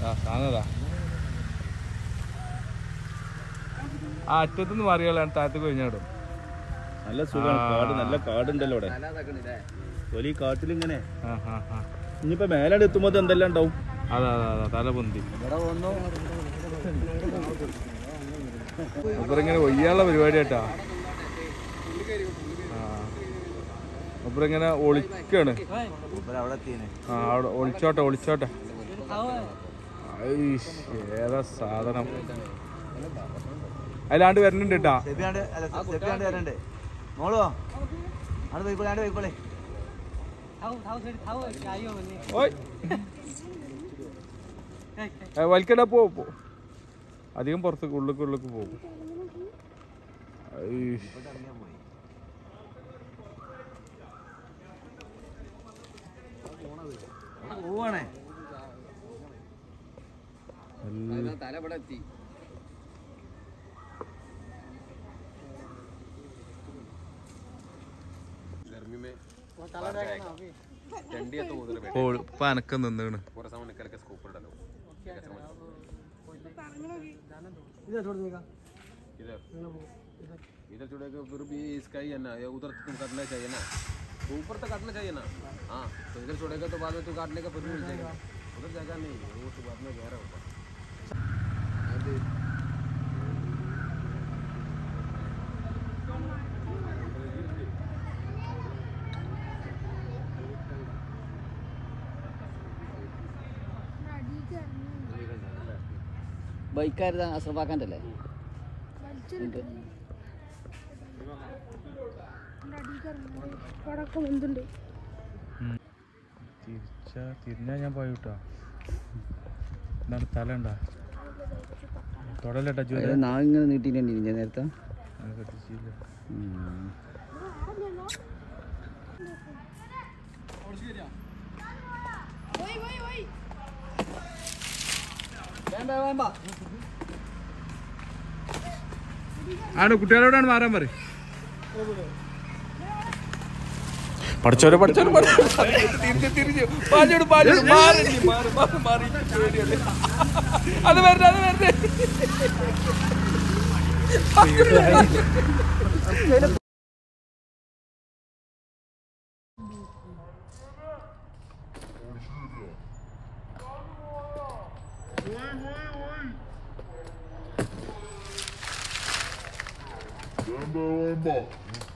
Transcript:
ആ കാണതാ ആ അറ്റത്തുനിന്ന് മാറിയാലാണ് താഴത്തേക്ക് കഴിഞ്ഞാടും നല്ല സുഖമാണ് ആ. കാട് നല്ല കാടുണ്ടല്ലോ അവിടെ ഒരു ഈ കാട്ടിലിങ്ങനെ ആ ആ ആ ഇനിയിപ്പോ മേലാണ് എത്തുമ്പോ ഇത് എന്തെല്ലാം ഉണ്ടാവും അതാ അതാ അതാ തല പൊന്തി ഇങ്ങനെ ഒയ്യാനുള്ള പരിപാടി കേട്ടാ ഇങ്ങനെ ഒളിക്കാണ് ആ അവിടെ ഒളിച്ചോട്ടെ ഒളിച്ചോട്ടെ ഐഷ്, ഏതാ സാധനം അതിലാണ്ട് വരുന്നുണ്ട് കേട്ടാ മോളോ ആണ് പോയിക്കോളെ ആണ്ട് പോയിക്കോളെ ഓയ് ഏ, വലിക്കണ്ട പോ പോ. അധികം പുറത്തേക്ക് ഉള്ളിക്ക് ഉള്ളിക്ക് പോകും ഐഷ്. പോവാണേ ഓ ഇപ്പൊ അനക്കം നിന്നാണ് इधर छोड़ेगा फिर भी इसका ही है ना ये उधर तुम काटना चाहिए ना तो ऊपर तक काटना चाहिए ना हाँ तो इधर छोड़ेगा तो बाद में तू काटने का फिर भी मिल जाएगा उधर जगह नहीं है वो तो बाद में गहरा होगा ബൈക്കാരുത് അശ്രഫാക്കാൻ്റെ അല്ലേ പടക്കം എന്തുണ്ട് തിരിച്ചാ തിരിഞ്ഞാ ഞാൻ പോയി കേട്ടോ എന്താണ് തല ഉണ്ടാ തൊടലട്ടാ ജോലി നാളിങ്ങനെ നീട്ടിട്ടുണ്ട് ഞാൻ നേരത്തെ കത്തിച്ചില്ല ഉം. ആണ് കുട്ടികളോടാണ് മാറാൻ പറ പഠിച്ചോരെ പഠിച്ചോരെ തിരിഞ്ഞ് തിരിഞ്ഞ് പാഞ്ഞോട് പാഞ്ഞോട് മാറി നീ, മാറി മാറി മാറി പേടിയല്ലേ. അത് വരട്ടെ അത് വരട്ടെ Bamba, bamba.